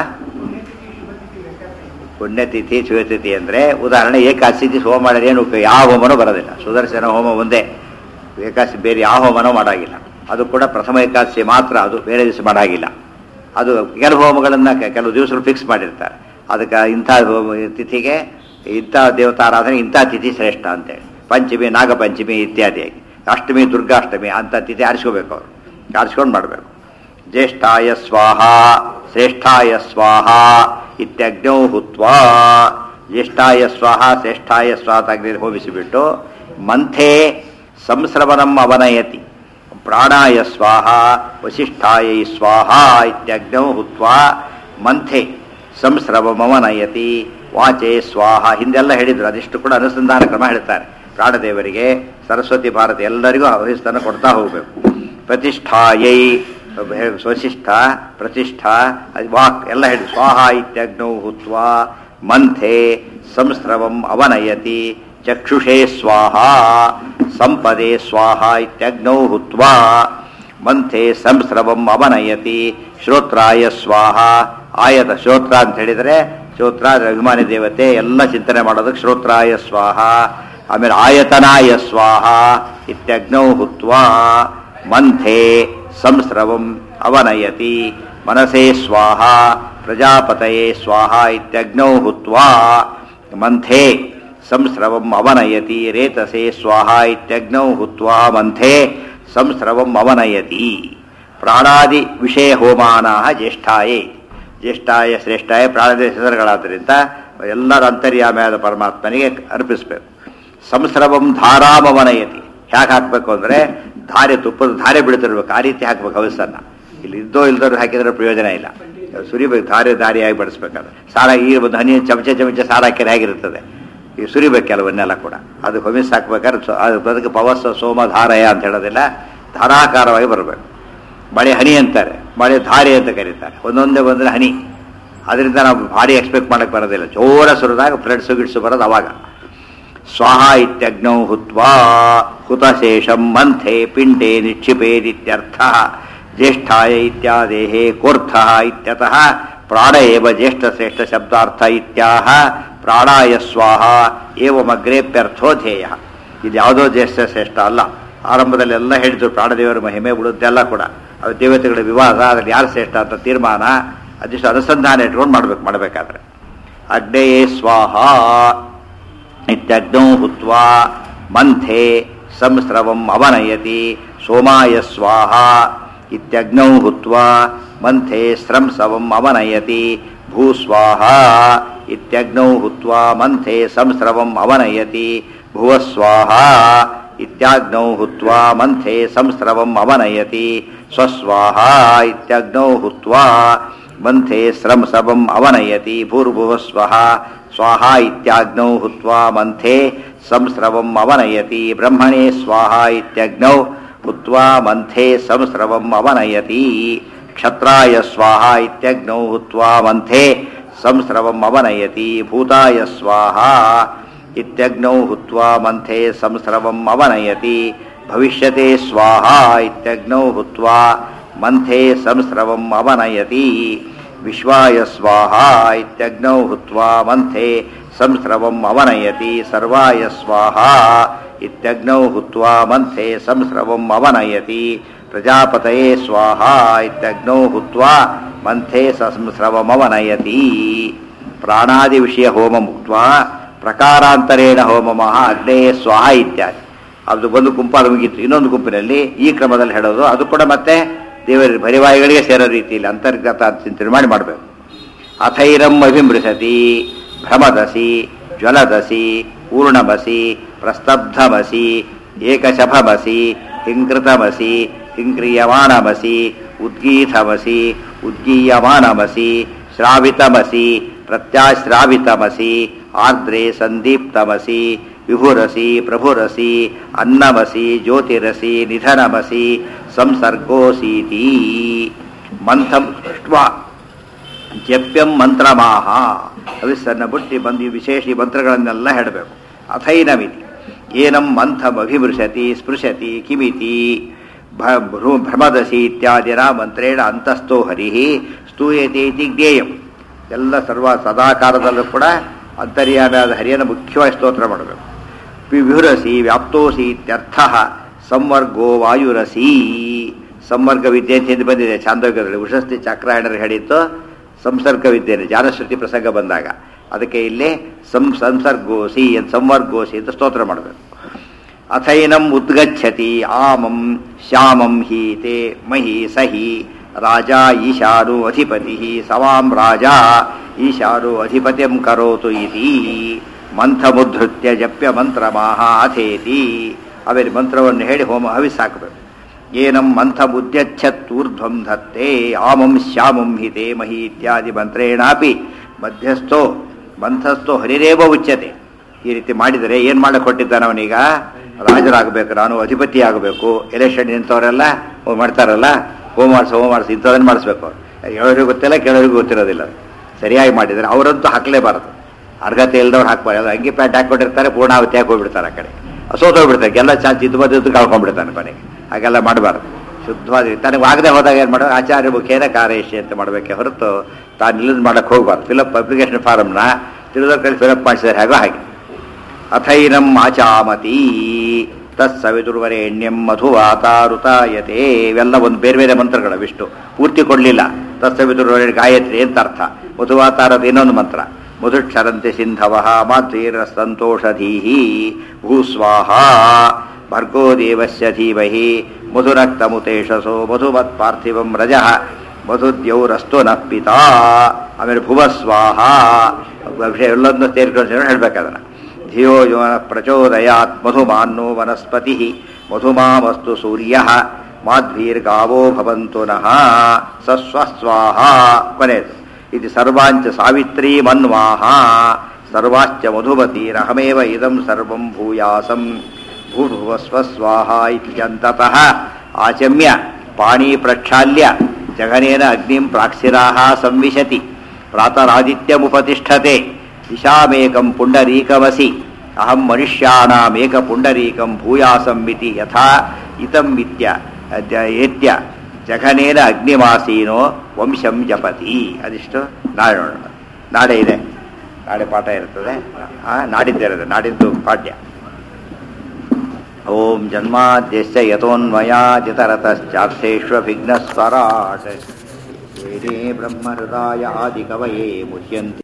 ಪುಣ್ಯತಿಥಿ ಶಿವತಿಥಿ ಅಂದರೆ ಉದಾಹರಣೆ ಏಕಾದಶಿ ಹೋಮ ಮಾಡಿದ್ರೆ ಏನು ಉಪಯೋಗ ಯಾವ ಹೋಮನೂ ಬರೋದಿಲ್ಲ ಸುದರ್ಶನ ಹೋಮ ಒಂದೇ ಏಕಾದಶಿ ಬೇರೆ ಯಾವ ಹೋಮನೂ ಮಾಡಾಗಿಲ್ಲ ಅದು ಕೂಡ ಪ್ರಥಮ ಏಕಾದಶಿ ಮಾತ್ರ ಅದು ಬೇರೆ ದಿವಸ ಮಾಡಾಗಿಲ್ಲ ಅದು ಕೆಲವು ಹೋಮಗಳನ್ನು ಕೆ- ಕೆಲವು ದಿವಸಗಳು ಫಿಕ್ಸ್ ಮಾಡಿರ್ತಾರೆ ಅದಕ್ಕೆ ಇಂಥ ಹೋಮ ತಿಥಿಗೆ ಇಂಥ ದೇವತಾರಾಧನೆ ಇಂಥ ತಿಥಿ ಶ್ರೇಷ್ಠ ಅಂತೇಳಿ ಪಂಚಮಿ ನಾಗಪಂಚಮಿ ಇತ್ಯಾದಿಯಾಗಿ ಅಷ್ಟಮಿ ದುರ್ಗಾಷ್ಟಮಿ ಅಂಥ ತಿಥಿ ಆರಿಸ್ಕೋಬೇಕು ಅವರು ಆರಿಸ್ಕೊಂಡು ಮಾಡಬೇಕು ಜ್ಯೇಷ್ಠಾಯ ಸ್ವಾಹ ಶ್ರೇಷ್ಠಾಯ ಸ್ವಾಹ ಇತ್ಯಗ್ನೌ ಹುತ್ವಾ ಜ್ಯೇಷ್ಠಾಯ ಸ್ವಾಹ ಶ್ರೇಷ್ಠಾಯ ಸ್ವಾಹ ಅಗ್ನಿ ಹೋಮಿಸಿಬಿಟ್ಟು ಮಂಥೆ ಸಂಸ್ರವನಂ ಅವನಯತಿ ಪ್ರಾಣಾಯ ಸ್ವಾಹ ವಸಿಷ್ಠಾಯ ಸ್ವಾಹ ಇತ್ಯಗ್ನೌ ಹುತ್ವಾ ಮಂಥೆ ಸಂಸ್ರವಮವನಯತಿ ವಾಚೆ ಸ್ವಾಹ ಹಿಂದೆಲ್ಲ ಹೇಳಿದ್ರು ಅದಿಷ್ಟು ಕೂಡ ಅನುಸಂಧಾನ ಕ್ರಮ ಹೇಳ್ತಾರೆ ಪ್ರಾಣದೇವರಿಗೆ ಸರಸ್ವತಿ ಭಾರತ ಎಲ್ಲರಿಗೂ ವಹಿಸ್ತಾನ ಕೊಡ್ತಾ ಹೋಗಬೇಕು ಪ್ರತಿಷ್ಠಾಯೈ ಸ್ವಶಿಷ್ಠ ಪ್ರತಿಷ್ಠಾ ಅದು ವಾಕ್ ಎಲ್ಲ ಹೇಳಿ ಸ್ವಾಹ ಇತ್ಯಗ್ನೌ ಹುತ್ವಾ ಮಂಥೆ ಸಂಸ್ರವಂ ಅವನಯತಿ ಚಕ್ಷುಷೇ ಸ್ವಾಹ ಸಂಪದೆ ಸ್ವಾಹ ಇತ್ಯಗ್ನೌ ಹುತ್ವಾ ಮಂಥೆ ಸಂಸ್ರವಂ ಅವನಯತಿ ಶ್ರೋತ್ರಾಯ ಸ್ವಾಹ ಆಯತ ಶ್ರೋತ್ರ ಅಂತ ಹೇಳಿದರೆ ಶ್ರೋತ್ರ ಅಂದ್ರೆ ಅಭಿಮಾನಿ ದೇವತೆ ಎಲ್ಲ ಚಿಂತನೆ ಮಾಡೋದಕ್ಕೆ ಶ್ರೋತ್ರಾಯ ಸ್ವಾಹ ಆಮೇಲೆ ಆಯತನಾಯ ಸ್ವಾಹ ಇತ್ಯಗ್ನೌ ಹುತ್ವಾ ಮಂಥೆ ಸಂಸ್ರವಂ ಅವನಯತಿ ಮನಸೇ ಸ್ವಾಹ ಪ್ರಜಾಪತಯೇ ಸ್ವಾಹ ಇತ್ಯಗ್ನೌ ಹುತ್ವಾ ಮಂಥೆ ಸಂಸ್ರವಂ ಅವನಯತಿ ರೇತಸೇ ಸ್ವಾಹ ಇತ್ಯಗ್ನೌ ಹುತ್ವಾ ಮಂಥೆ ಸಂಸ್ರವಂ ಅವನಯತಿ ಪ್ರಾಣಾದಿ ವಿಷಯ ಹೋಮಾನಾಹ ಜ್ಯೇಷ್ಠಾಯೇ ಜ್ಯೇಷ್ಠಾಯ ಶ್ರೇಷ್ಠಾಯ ಪ್ರಾಣದ ಹೆಸರುಗಳಾದ್ದರಿಂದ ಎಲ್ಲರ ಅಂತರ್ಯಾಮಿಯಾದ ಪರಮಾತ್ಮನಿಗೆ ಅರ್ಪಿಸಬೇಕು ಸಂಸ್ರವಂ ಧಾರಾಮವನಯತಿ ಹೇಗೆ ಹಾಕಬೇಕು ಅಂದರೆ ಧಾರೆ ತುಪ್ಪದ ಧಾರೆ ಬಿಡ್ತಿರ್ಬೇಕು ಆ ರೀತಿ ಹಾಕ್ಬೇಕು ಹವಸನ್ನ ಇಲ್ಲಿ ಇದ್ದೋ ಇಲ್ದೋ ಹಾಕಿದ್ರೆ ಪ್ರಯೋಜನ ಇಲ್ಲ ಸುರಿಬೇಕು ಧಾರೆ ಧಾರಿಯಾಗಿ ಬಡಿಸ್ಬೇಕಾದ್ರೆ ಸಾರ ಈ ಒಂದು ಹನಿ ಚಮಚ ಚಮಚ ಸಾರ ಹಾಕಿದ್ರೆ ಹೇಗಿರ್ತದೆ ಈ ಸುರಿಬೇಕು ಕೆಲವನ್ನೆಲ್ಲ ಕೂಡ ಅದು ಹೊಮಿಸ್ ಹಾಕ್ಬೇಕಾದ್ರೆ ಸೊ- ಅದು ಬದುಕು ಪವಸ್ಸ ಸೋಮ ಧಾರಯ ಅಂತ ಹೇಳೋದಿಲ್ಲ ಧಾರಾಕಾರವಾಗಿ ಬರಬೇಕು ಮಳೆ ಹನಿ ಅಂತಾರೆ ಮಳೆ ಧಾರೆ ಅಂತ ಕರೀತಾರೆ ಒಂದೊಂದೇ ಬಂದರೆ ಹನಿ ಅದರಿಂದ ನಾವು ಭಾರಿ ಎಕ್ಸ್ಪೆಕ್ಟ್ ಮಾಡಕ್ಕೆ ಬರೋದಿಲ್ಲ ಜೋರ ಸುರಿದಾಗ ಫ್ಲಡ್ಸು ಗಿಡ್ಸು ಬರೋದು ಅವಾಗ ಸ್ವಾಹ ಇತ್ಯಗ್ನೌ ಹುತ್ವಾ ಹುತಶೇಷಂ ಮಂಥೆ ಪಿಂಡೆ ನಿಕ್ಷಿಪೇದಿತ್ಯರ್ಥ ಜ್ಯೇಷ್ಠಾಯ ಇತ್ಯಾದೇಹೇ ಕೋರ್ಥ ಇತ್ಯತಃ ಪ್ರಾಣ ಏವ ಜ್ಯೇಷ್ಠ ಶ್ರೇಷ್ಠ ಶಬ್ದಾರ್ಥ ಇತ್ಯಾಹ ಪ್ರಾಣಾಯ ಸ್ವಾಹ ಏವಮಗ್ರೇಪ್ಯರ್ಥೋ ಧ್ಯೇಯ ಇದು ಯಾವುದೋ ಜ್ಯೇಷ್ಠ ಶ್ರೇಷ್ಠ ಅಲ್ಲ ಆರಂಭದಲ್ಲಿ ಎಲ್ಲ ಹೇಳಿದ್ರು ಪ್ರಾಣದೇವರ ಮಹಿಮೆ ಬಿಡುತ್ತೆಲ್ಲ ಕೂಡ ಅದು ದೇವತೆಗಳ ವಿವಾದ ಅದ್ರಲ್ಲಿ ಯಾರು ಶ್ರೇಷ್ಠ ಅಂತ ತೀರ್ಮಾನ ಅದಿಷ್ಟು ಅನುಸಂಧಾನ ಇಟ್ಕೊಂಡು ಮಾಡ್ಬೇಕು ಮಾಡಬೇಕಾದ್ರೆ ಅಗ್ನೇಯೇ ಸ್ವಾಹ ಇತ್ಯಗ್ನೌ ಹುತ್ವಾ ಮಂಥೆ ಸಂಸ್ರವಂ ಅವನಯತಿ ಸೋಮಾಯ ಸ್ವಾಹ ಇತ್ಯಗ್ನೌ ಹುತ್ವಾ ಮಂಥೆ ಸ್ರಂಸವಂ ಅವನಯತಿ ಭೂಸ್ವಾಹ ಇತ್ಯಗ್ನೌ ಹುತ್ವಾ ಮಂಥೆ ಸಂಸ್ರವಂ ಅವನಯತಿ ಭುವಸ್ವಾಹ ಇತ್ಯಾಗ್ನೌ ಹುತ್ವಾ ಮಂಥೆ ಸಂಸ್ರವಂ ಅವನಯತಿ ಸ್ವಸ್ವಾಹ ಇತ್ಯಗ್ನೌ ಹುತ್ವಾ ಮಂಥೆ ಸ್ರಂಸವಂ ಅವನಯತಿ ಭೂರ್ಭುವಸ್ವಃ ಸ್ವಾಹ ಇತ್ಯಾಗ್ನೌ ಹುತ್ವಾ ಮಂಥೆ ಸಂಸ್ರವಂ ಅವನಯತಿ ಬ್ರಹ್ಮಣೇ ಸ್ವಾಹ ಇತ್ಯಗ್ನೌ ಹುತ್ವಾ ಮಂಥೆ ಸಂಸ್ರವಂ ಅವನಯತಿ ಕ್ಷತ್ರಾಯ ಸ್ವಾಹ ಇತ್ಯಗ್ನೌ ಹುತ್ವಾ ಮಂಥೆ ಸಂಸ್ರವಂ ಅವನಯತಿ ಭೂತಾಯ ಸ್ವಾಹ ಇತ್ಯಗ್ನೌ ಹುತ್ವಾ ಮಂಥೆ ಸಂಸ್ರವಂ ಅವನಯತಿ ಭವಿಷ್ಯತೆ ಸ್ವಾಹ ಇತ್ಯಗ್ನೌ ಹುತ್ವಾ ಮಂಥೆ ಸಂಸ್ರವಂ ಅವನಯತಿ ವಿಶ್ವಾಯ ಸ್ವಾಹ ಇತ್ಯಗ್ನೌ ಹುತ್ವಾ ಮಂಥೆ ಸಂಸ್ರವಂ ಅವನಯತಿ ಸರ್ವಾಯ ಸ್ವಾಹ ಇತ್ಯಗ್ನೌ ಹುತ್ವಾ ಮಂಥೆ ಸಂಸ್ರವಂ ಅವನಯತಿ ಪ್ರಜಾಪತಯೇ ಸ್ವಾಹ ಇತ್ಯಗ್ನೌ ಹುತ್ವಾ ಮಂಥೆ ಸಂಸ್ರವಮವನಯತಿ ಪ್ರಾಣಾದಿ ವಿಷಯ ಹೋಮ ಮುಕ್ತ್ವಾ ಪ್ರಕಾರಾಂತರೇಣ ಹೋಮಮಃ ಅಗ್ನೇಯ ಸ್ವಾಹ ಇತ್ಯಾದಿ ಅದು ಒಂದು ಗುಂಪು ಅದು ಮುಗೀತು ಇನ್ನೊಂದು ಗುಂಪಿನಲ್ಲಿ ಈ ಕ್ರಮದಲ್ಲಿ ಹೇಳೋದು ಅದು ಕೂಡ ಮತ್ತೆ ದೇವರ ಬರಿವಾಯಿಗಳಿಗೆ ಸೇರೋ ರೀತಿಯಲ್ಲಿ ಅಂತರ್ಗತ ಚಿಂತನೆ ಮಾಡಿ ಮಾಡಬೇಕು ಅಥೈರಂ ಅಭಿಮೃಶತಿ ಭ್ರಮದಸಿ ಜ್ವಲದಸಿ ಪೂರ್ಣಮಸಿ ಪ್ರಸ್ತಬ್ಧಮಸಿ ಏಕಶಭಮಸಿ ಹಿಂಕೃತಮಸಿ ಹಿಂಕ್ರಿಯಮಾಣಮಸಿ ಉದ್ಗೀತಮಸಿ ಉದ್ಗೀಯಮಾನಮಸಿ ಶ್ರಾವಿತಮಸಿ ಪ್ರತ್ಯಾಶ್ರಾವಿತಮಸಿ ಆರ್ದ್ರೆ ಸಂದೀಪ್ತಮಸಿ ವಿಭುರಸಿ ಪ್ರಭುರಸಿ ಅನ್ನಮಸಿ ಜ್ಯೋತಿರಸಿ ನಿಧನಮಸಿ ಸಂಸರ್ಗೋಸೀತಿ ಮಂಥಂ ದೃಷ್ಟ್ವಾ ಜಪ್ಯಂ ಮಂತ್ರಮಾಹ ಹವಿಸ್ಸನ್ನ ಬುಟ್ಟಿ ಬಂದು ಈ ವಿಶೇಷ ಈ ಮಂತ್ರಗಳನ್ನೆಲ್ಲ ಹೇಳಬೇಕು ಅಥೈನಮಿತಿ ಏನಂ ಮಂಥಂ ಅಭಿಮೃಶತಿ ಸ್ಪೃಶತಿ ಕಿಮಿತಿ ಭ- ಭ್ರೂ- ಭ್ರಮದಸಿ ಇತ್ಯಾದಿನ ಮಂತ್ರೇಣ ಅಂತಸ್ಥೋ ಹರಿ ಸ್ತೂಯತೆ ಇತಿ ಜ್ಞೇಯಂ ಎಲ್ಲ ಸರ್ವ ಸದಾಕಾರದಲ್ಲೂ ಕೂಡ ಅಂತರ್ಯಾಮಿಯಾದ ಹರಿಯನ್ನು ಮುಖ್ಯವಾಗಿ ಸ್ತೋತ್ರ ಮಾಡಬೇಕು ವಿಭುರಸಿ ವ್ಯಾಪ್ತೋಸಿ ಇತ್ಯರ್ಥ ಸಂವರ್ಗೋ ವಾಯುರಸಿ ಸಂವರ್ಗ ವಿದ್ಯೆ ಅಂತ ಹಿಂದೆ ಬಂದಿದೆ ಚಾಂದೋಗ್ಯದಲ್ಲಿ ಉಷಸ್ತಿ ಚಕ್ರಾಯಣರು ಹೇಳಿತ್ತು ಸಂಸರ್ಗ ವಿದ್ಯೆನೆ ಜಾನಶ್ರುತಿ ಪ್ರಸಂಗ ಬಂದಾಗ ಅದಕ್ಕೆ ಇಲ್ಲಿ ಸಂ ಸಂಸರ್ಗೋಸಿ ಅಂತ ಸಂವರ್ಗೋಸಿ ಅಂತ ಸ್ತೋತ್ರ ಮಾಡಬೇಕು ಅಥೈನಂ ಉದ್ಗಚ್ಚತಿ ಆಮಂ ಶ್ಯಾಮಂ ಹೀತೆ ಮಹಿ ಸಹಿ ರಾಜ ಈಶಾನು ಅಧಿಪತಿ ಸವಾಂ ರಾಜ ಈಶಾರೋ ಅಧಿಪತ್ಯಂ ಕರೋತು ಇತಿ ಮಂಥಮುದ್ಧೃತ್ಯ ಜಪ್ಯ ಮಂತ್ರ ಮಾಹಾಥೇತಿ ಆಮೇಲೆ ಮಂತ್ರವನ್ನು ಹೇಳಿ ಹೋಮ ಹವಿಸ್ ಹಾಕಬೇಕು ಏನಂ ಮಂಥಮುದ್ಯಚ್ಛತ್ತೂರ್ಧ್ವಂ ಧತ್ತೆ ಆಮಂ ಶ್ಯಾಮಂ ಹಿತೆ ಮಹಿ ಇತ್ಯಾದಿ ಮಂತ್ರೇಣಾಪಿ ಮಧ್ಯಸ್ಥೋ ಮಂಥಸ್ಥೋ ಹರಿರೇವ ಉಚ್ಯತೆ ಈ ರೀತಿ ಮಾಡಿದರೆ ಏನು ಮಾಡಕ್ಕೆ ಕೊಟ್ಟಿದ್ದಾನೆ ಅವನೀಗ ರಾಜರಾಗಬೇಕು ನಾನು ಅಧಿಪತಿ ಆಗಬೇಕು ಎಲೆಕ್ಷನ್ ನಿಂತವರೆಲ್ಲ ಹೋಮ್ ಮಾಡ್ತಾರಲ್ಲ ಹೋಮ್ ಮಾಡಿಸು ಹೋಮ್ ಮಾಡಿಸಿ ಇಂಥದನ್ನು ಮಾಡಿಸ್ಬೇಕು ಹೇಳೋರಿಗೂ ಗೊತ್ತಿಲ್ಲ ಕೇಳೋರಿಗೂ ಗೊತ್ತಿರೋದಿಲ್ಲ ಸರಿಯಾಗಿ ಮಾಡಿದರೆ ಅವರಂತೂ ಹಾಕಲೇಬಾರದು ಅರ್ಹತೆ ಇಲ್ದವ್ರು ಹಾಕ್ಬಾರ್ದು ಅದು ಅಂಗಿ ಪ್ಯಾಂಟ್ ಹಾಕ್ಕೊಂಡಿರ್ತಾರೆ ಪೂರ್ಣಾವತಿ ಹಾಕಿ ಹೋಗ್ಬಿಡ್ತಾರೆ ಆ ಕಡೆ ಸೋತೋಗ್ಬಿಡ್ತಾರೆ ಎಲ್ಲ ಚಾನ್ಸ್ ಇದ್ದು ಬದ್ದು ಕಳ್ಕೊಂಡ್ಬಿಡ್ತಾನೆ ಕೊನೆಗೆ ಹಾಗೆಲ್ಲ ಮಾಡಬಾರ್ದು ಶುದ್ಧವಾದ ತನಗೆ ಆಗದೆ ಹೋದಾಗ ಏನು ಮಾಡೋದು ಆಚಾರ್ಯ ಮುಖೇನ ಕಾರ್ಯಶಿ ಅಂತ ಮಾಡಬೇಕೆ ಹೊರತು ತಾನು ಇಲ್ಲದ ಮಾಡಕ್ಕೆ ಹೋಗ್ಬಾರ್ದು ಫಿಲಪ್ ಅಪ್ಲಿಕೇಶನ್ ಫಾರಮ್ನ ತಿಳಿದವ್ರ ಕೈ ಫಿಲಪ್ ಮಾಡಿಸಿದ್ರೆ ಹೇಗೋ ಹಾಗೆ ಅಥೈನಂ ಆಚಾಮತಿ ತತ್ಸವಿದುರ್ವರೆಣ್ಯಂ ಮಧುವಾತಾರುತಾಯತೆ ಇವೆಲ್ಲ ಒಂದು ಬೇರೆ ಬೇರೆ ಮಂತ್ರಗಳು ವಿಷ್ಣು ಪೂರ್ತಿ ಕೊಡಲಿಲ್ಲ ತತ್ಸವಿದುರ್ವರೆ ಗಾಯತ್ರಿ ಅಂತ ಅರ್ಥ ಮಧುವಾತಾರದ ಇನ್ನೊಂದು ಮಂತ್ರ ಮಧುಕ್ಷರಂತೆ ಸಿಂಧವ ಮಾತೃರ ಸಂತೋಷಧೀಹಿ ಭೂಸ್ವಾಹ ಭರ್ಗೋ ದೇವಸ್ಯ ಧೀಮಹಿ ಮಧುರಕ್ತಮುತೇಶಸೋ ಮಧುಮತ್ ಪಾರ್ಥಿವಂ ರಜಃ ಮಧುದ್ಯೌರಸ್ತು ನಃ ಪಿತಾ ಆಮೇಲೆ ಭುವಸ್ವಾಹ ಎಲ್ಲೊಂದು ಸೇರ್ಕೊಂಡು ಹೇಳ್ಬೇಕಾದನ್ನ ಧಿಯೋ ಯೋ ಪ್ರಚೋದಯಾತ್ ಮಧುಮಾನ್ನೋ ವನಸ್ಪತಿ ಮಧುಮಾಮಸ್ತು ಸೂರ್ಯ ಮಾಧ್ವೀರ್ಗಾವೋ ಭವಂತು ನಃ ಸಸ್ವಸ್ವಾಹ ಕೊನೆಯದು ಇದು ಸರ್ವಾಂಚ ಸಾವಿತ್ರೀ ಮನ್ವಾಹ ಸರ್ವಾಶ್ಚ ಮಧುಮತೀರಹಮೇವ ಇದಂ ಸರ್ವಂ ಭೂಯಾಸಂ ಭೂಭುವಸ್ವಸ್ವಾಹ ಇತ್ಯಂತತಃ ಆಚಮ್ಯ ಪಾಣಿ ಪ್ರಕ್ಷಾಲ್ಯ ಜಗನೇನ ಅಗ್ನಿಂ ಪ್ರಾಕ್ಷಿರಾಹ ಸಂವಿಶತಿ ಪ್ರಾತರಾದಿತ್ಯಮುಪತಿಷ್ಠತೆ ದಿಶಾಮೇಕಂ ಪುಂಡರೀಕಮಸಿ ಅಹಂ ಮನುಷ್ಯಾಣಾಮೇಕ ಪುಂಡರೀಕಂ ಭೂಯಾಸಂ ಇತಿ ಯಥಾ ಇತಂ ಇತ್ಯ ಅದ್ಯ- ಏತ್ಯ ಜಘನೇನ ಅಗ್ನಿಮಾಸೀನೋ ವಂಶಂ ಜಪತಿ ಅದಿಷ್ಟು ನಾಳೆ ನೋಡೋಣ ನಾಳೆ ಇದೆ ನಾಳೆ ಪಾಠ ಇರ್ತದೆ ಆ, ನಾಡಿದ್ದಿರುತ್ತೆ ನಾಡಿದ್ದು ಪಾಠ್ಯ ಓಂ ಜನ್ಮಾದ್ಯಸ್ಯ ಯತೋನ್ಮಯಾಜಿತರತಶ್ಚಾರ್ಥೇಷ್ವಭಿಘ್ನಸ್ವರಾಟ್ ವೇದೇ ಬ್ರಹ್ಮಹೃದಾಯ ಆದಿಕವಯೇ ಮುಹ್ಯಂತಿ